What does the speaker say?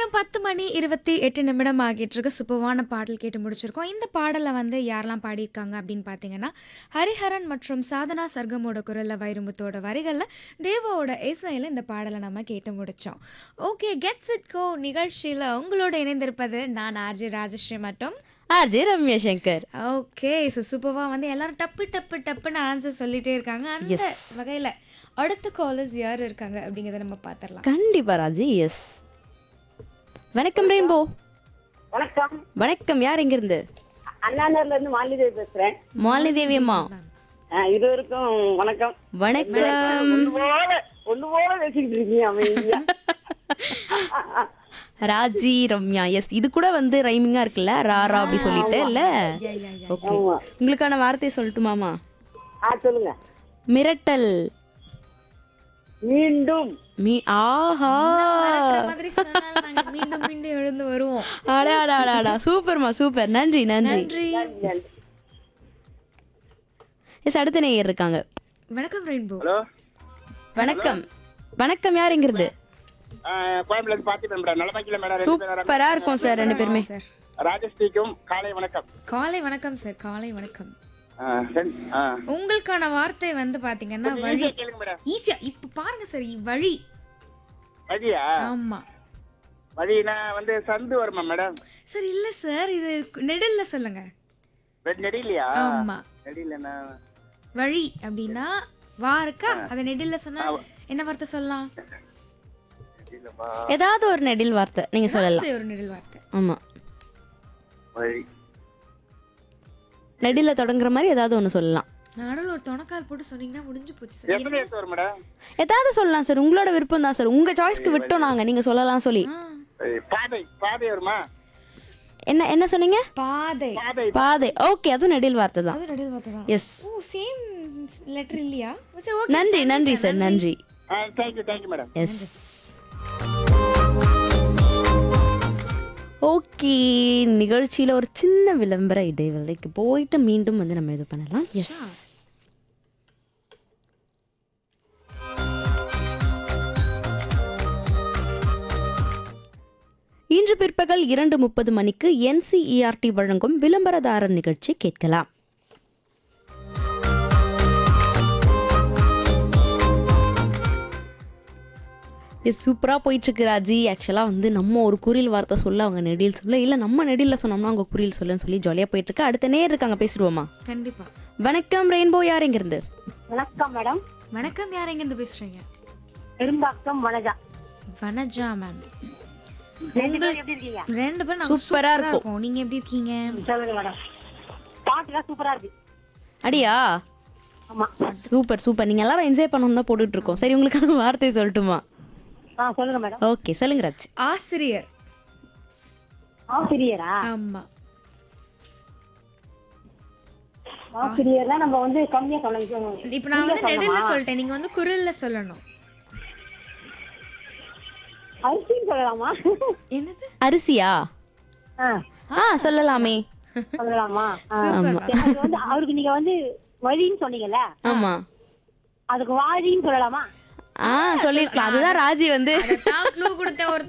நேரம் பத்து மணி இருபத்தி எட்டு நிமிடம் ஆகிட்டு இருக்கு சூப்பர்வான பாடல் கேட்டு முடிச்சிருக்கோம் இந்த பாடலை வந்து யாரெல்லாம் பாடியிருக்காங்க அப்படின்னு பார்த்தீங்கன்னா ஹரிஹரன் மற்றும் சாதனா சர்கமோட குரலில் வைரமுத்தோட வரிகளில் தேவாவோட இசையில் இந்த பாடலை நம்ம கேட்டு முடித்தோம் ஓகே கெட்ஸ் இட் கோ நிகழ்ச்சியில் உங்களோட இணைந்திருப்பது நான் ஆர்ஜி ராஜஸ்ரீ மற்றும் RJ Ramya Shankar okay so சூப்பராக வந்து எல்லாரும் டப்பு டப்பு டப்புன்னு ஆன்சர் சொல்லிட்டே இருக்காங்க அந்த Yes. வகையில் அடுத்த காலர்ஸ் யார் இருக்காங்க அப்படிங்கிறத நம்ம பார்த்துடலாம் கண்டிப்பா ராஜி எஸ் வணக்கம் ரெயின்போ வணக்கம் வணக்கம் யார் எங்கிருந்து அண்ணாநகர்ல இருந்து மாலிதேவி பேசுறேன் மாலினி தேவி அம்மா அஹ் இருவருக்கும் வணக்கம் வணக்கம் ஒண்ணு போல ஒண்ணு போல பேசிக்கிட்டு இருக்கீங்க அமைதியா ராஜி ரம்யா எஸ் இது கூட வந்து ரைமிங்கா இருக்குல்ல ராரா அப்படி சொல்லிட்டு இல்ல ஓகே ஆமா. உங்களுக்கான வார்த்தையை சொல்லட்டுமாமா ஆ சொல்லுங்க மிரட்டல் மீண்டும் மீ ஆஹா மறக்கிற மாதிரி சொன்னாலும் நாங்க மீண்டும் மீண்டும் எழுந்து வருவோம் அடா அடா அடா, அடா சூப்பர்மா சூப்பர் நன்றி நன்றி நன்றி எஸ் அடுத்த நேயர் இருக்காங்க வணக்கம் ரெயின்போ ஹலோ வணக்கம் வணக்கம் யார் எங்கிருந்து கோயம்புல இருந்து பார்த்துட்டேன் மேடம் நல்லமாக்கில மேடம் ரெண்டு பேரும் சூப்பரா இருக்கும் சார் ரெண்டு பேருமே சார் ராஜஸ்ரீக்கும் காலை வணக்கம் காலை வணக்கம் சார் காலை வணக்கம் ஆ, ரெண்டு- ஆ. உங்களுக்கான வார்த்தை வந்து பாத்தீங்கன்னா வழி ஈஸியா கேளுங்க மேடம் ஈஸியா இப்ப பாருங்க சார் இ- வழி வழியா ஆமா வழினா வந்து சந்து வருமா மேடம் சார் இல்ல சார் இது நெடில்ல சொல்லுங்க ரெண்டு நெடிலையா ஆமா நெடிலனா வழி அப்படின்னா வா இருக்கா அதை நெடில்ல சொன்னா என்ன வார்த்தை சொல்லலாம் நெடிலவா ஏதாவது ஒரு நெடில் வார்த்தை நீங்க சொல்லலாம் இது ஒரு நெடில் வார்த்தை ஆமா வழி நெடில தொடங்குற மாதிரி ஏதாவது ஒன்று சொல்லலாம் நடுவில் ஒரு துணக்கால் போட்டு சொன்னீங்கன்னா முடிஞ்சு போச்சு சார் எத்தனை வயசு வரும் மேடம் ஏதாவது சொல்லலாம் சார் உங்களோட விருப்பம் தான் சார் உங்க சாய்ஸ்க்கு விட்டோம் நாங்க நீங்க சொல்லலாம் சொல்லி ஆ, ஏய், பாதை பாதை வருமா என்ன என்ன சொன்னீங்க பாதை பாதை பாதை ஓகே அதுவும் நெடில் வார்த்தை தான் அது நெடில் வார்த்தை தான் எஸ் ஓ சேம் லெட்டர் இல்லையா சரி ஓகே நன்றி நன்றி சார் நன்றி thank you thank you madam yes okay நிகழ்ச்சியில் ஒரு சின்ன விளம்பர இடைவேளைக்கு போயிட்டு மீண்டும் வந்து நம்ம இது பண்ணலாம் எஸ் இன்று பிற்பகல் இரண்டு முப்பது மணிக்கு என்சிஇஆர்டி வழங்கும் விளம்பரதாரர் நிகழ்ச்சி கேட்கலாம் இது சூப்பராக போயிட்டுருக்கு ராஜி ஆக்சுவலாக வந்து நம்ம ஒரு குறில் வார்த்தை சொல்ல அவங்க நெடில் சொல்ல இல்லை நம்ம நெடியில் சொன்னோம்னா அவங்க குறில் சொல்லன்னு சொல்லி ஜாலியாக போயிட்டுருக்கு அடுத்த நேர் இருக்காங்க பேசிடுவோமா கண்டிப்பா வணக்கம் ரெயின்போ யார் எங்கிருந்து வணக்கம் மேடம் வணக்கம் யார் எங்க இருந்து பேசுறீங்க பெரும்பாக்கம் வனஜா வனஜா மேம் ரெண்டு பேரும் எப்படி இருக்கீங்க ரெண்டு பேரும் நாங்க சூப்பரா சூப்பரா இருக்கும். இருக்கோம் நீங்க எப்படி இருக்கீங்க சொல்லுங்க மேடம் பாட்டுலாம் சூப்பரா இருக்கு அடியா ஆமா சூப்பர் சூப்பர் நீங்கள் எல்லாரும் என்ஜாய் பண்ணணும் தான் போட்டுட்டு இருக்கோம் சரி உங்களுக்கான வார்த்தை சொல்லட்டுமா ஆ சொல்லுங்க மேடம் ஓகே சொல்லுங்க ராஜ் ஆசிரியர் ஆசிரியரா ஆமா ஆசிரியர்னா நம்ம வந்து கம்மியா சொல்லணும் இப்ப நான் வந்து நெடில்ல சொல்லிட்டேன் நீங்க வந்து குரல்ல சொல்லணும் அரிசின்னு சொல்லலாமா என்னது அரிசியா ஆ ஆ சொல்லலாமே சொல்லலாமா ஆ. ஆமா எனக்கு வந்து அவருக்கு நீங்க வந்து வழின்னு சொன்னீங்கல்ல ஆமா அதுக்கு வாழின்னு சொல்லலாமா ஆ சொல்லிருக்கலாம் அதுதான் ராஜி வந்து தான் க்ளூ கொடுத்த ஒரு